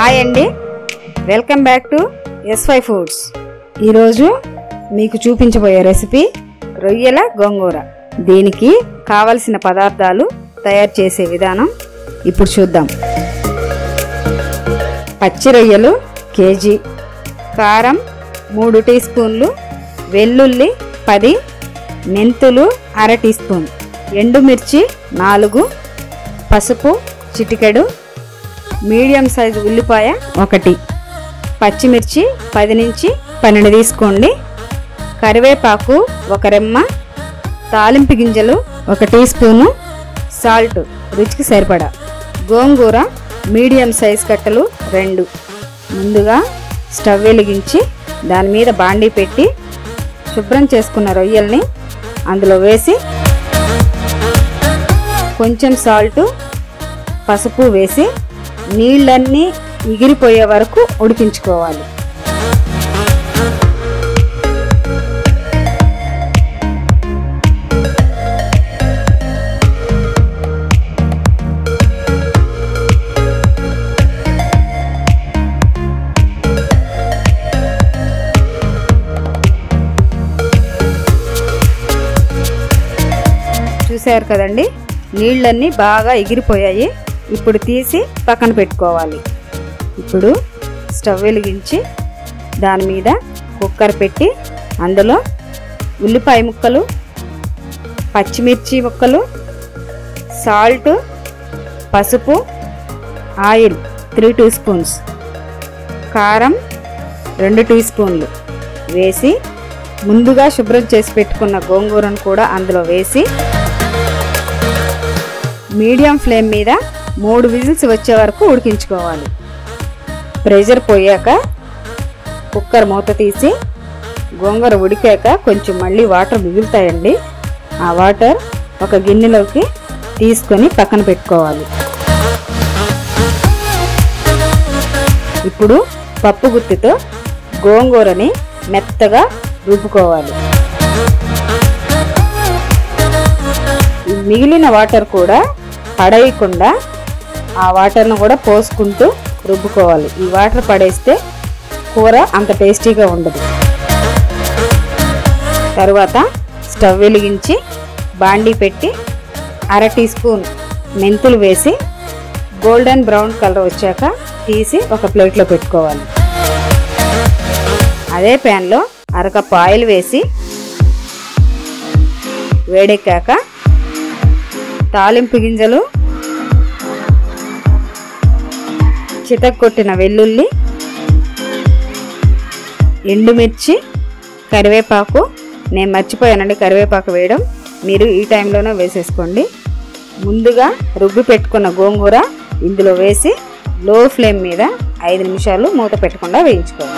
hi అండి welcome back to S Y foods ఈరోజు మీకు చూపించబోయే రెసిపీ రొయ్యల గోంగూర దీనికి కావలసిన పదార్థాలు తయారు చేసే విధానం ఇప్పుడు చూద్దాం పచ్చి రొయ్యలు కేజీ కారం మూడు టీ స్పూన్లు వెల్లుల్లి పది మెంతులు అర టీ స్పూన్ ఎండుమిర్చి నాలుగు పసుపు చిటికెడు మీడియం సైజు ఉల్లిపాయ ఒకటి పచ్చిమిర్చి పది నుంచి పన్నెండు తీసుకోండి కరివేపాకు ఒక రెమ్మ తాలింపు గింజలు ఒక టీ స్పూను సాల్ట్ రుచికి సరిపడా గోంగూర మీడియం సైజ్ కట్టలు రెండు ముందుగా స్టవ్ వెలిగించి దాని మీద బాండీ పెట్టి శుభ్రం చేసుకున్న రొయ్యల్ని అందులో వేసి కొంచెం సాల్టు పసుపు వేసి నీళ్ళన్నీ ఎగిరిపోయే వరకు ఉడికించుకోవాలి చూశారు కదండి నీళ్ళన్నీ బాగా ఎగిరిపోయాయి ఇప్పుడు తీసి పక్కన పెట్టుకోవాలి ఇప్పుడు స్టవ్ వెలిగించి దాని మీద కుక్కర్ పెట్టి అందులో ఉల్లిపాయ ముక్కలు పచ్చిమిర్చి ముక్కలు సాల్ట్ పసుపు ఆయిల్ త్రీ టీ స్పూన్స్ కారం రెండు టీ స్పూన్లు వేసి ముందుగా శుభ్రం చేసి పెట్టుకున్న గోంగూరను కూడా అందులో వేసి మీడియం ఫ్లేమ్ మీద మూడు విజిల్స్ వచ్చే వరకు ఉడికించుకోవాలి ప్రెషర్ పోయాక కుక్కర్ మూత తీసి గోంగూర ఉడికాక కొంచెం మళ్ళీ వాటర్ మిగులుతాయండి ఆ వాటర్ ఒక గిన్నెలోకి తీసుకొని పక్కన పెట్టుకోవాలి ఇప్పుడు పప్పు గుత్తితో గోంగూరని మెత్తగా రుబ్బుకోవాలి ఈ మిగిలిన వాటర్ కూడా పడేయకుండా ఆ వాటర్ను కూడా పోసుకుంటూ రుబ్బుకోవాలి ఈ వాటర్ పడేస్తే కూర అంత టేస్టీగా ఉండదు తరువాత స్టవ్ వెలిగించి బాండీ పెట్టి అర టీ స్పూన్ మెంతులు వేసి గోల్డెన్ బ్రౌన్ కలర్ వచ్చాక తీసి ఒక ప్లేట్లో పెట్టుకోవాలి అదే ప్యాన్లో అరకప్పు ఆయిల్ వేసి వేడెక్కాక తాలింపు గింజలు చితక్కొట్టిన వెల్లుల్లి ఎండుమిర్చి కరివేపాకు నేను మర్చిపోయానండి కరివేపాకు వేయడం మీరు ఈ టైంలోనే వేసేసుకోండి ముందుగా రుబ్బి పెట్టుకున్న గోంగూర ఇందులో వేసి లో ఫ్లేమ్ మీద ఐదు నిమిషాలు మూత పెట్టకుండా వేయించుకోవాలి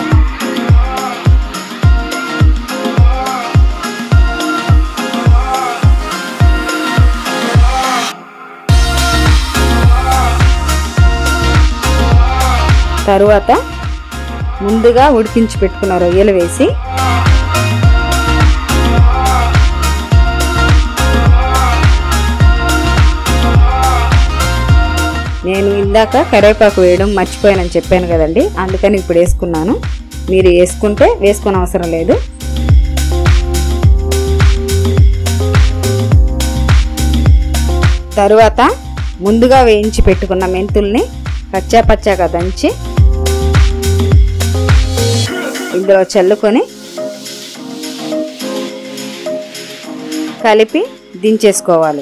తరువాత ముందుగా ఉడికించి పెట్టుకున్న రొయ్యలు వేసి నేను ఇందాక కరివేపాకు వేయడం మర్చిపోయానని చెప్పాను కదండి అందుకని ఇప్పుడు వేసుకున్నాను మీరు వేసుకుంటే వేసుకునే అవసరం లేదు తరువాత ముందుగా వేయించి పెట్టుకున్న మెంతుల్ని కచ్చా పచ్చాగా దంచి ఇందులో చల్లుకొని కలిపి దించేసుకోవాలి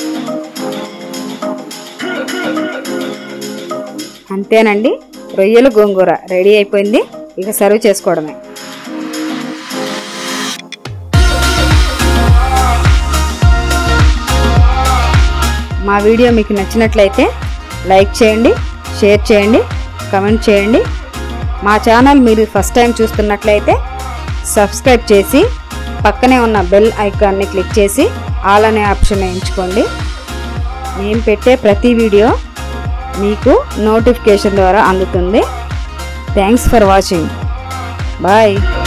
అంతేనండి రొయ్యలు గోంగూర రెడీ అయిపోయింది ఇక సర్వ్ చేసుకోవడమే మా వీడియో మీకు నచ్చినట్లయితే లైక్ చేయండి షేర్ చేయండి కమెంట్ చేయండి మా ఛానల్ మీరు ఫస్ట్ టైం చూస్తున్నట్లయితే సబ్స్క్రైబ్ చేసి పక్కనే ఉన్న బెల్ ఐకాన్ని క్లిక్ చేసి ఆల్ అనే ఆప్షన్ ఎంచుకోండి మేము పెట్టే ప్రతి వీడియో మీకు నోటిఫికేషన్ ద్వారా అందుతుంది థ్యాంక్స్ ఫర్ వాచింగ్ బాయ్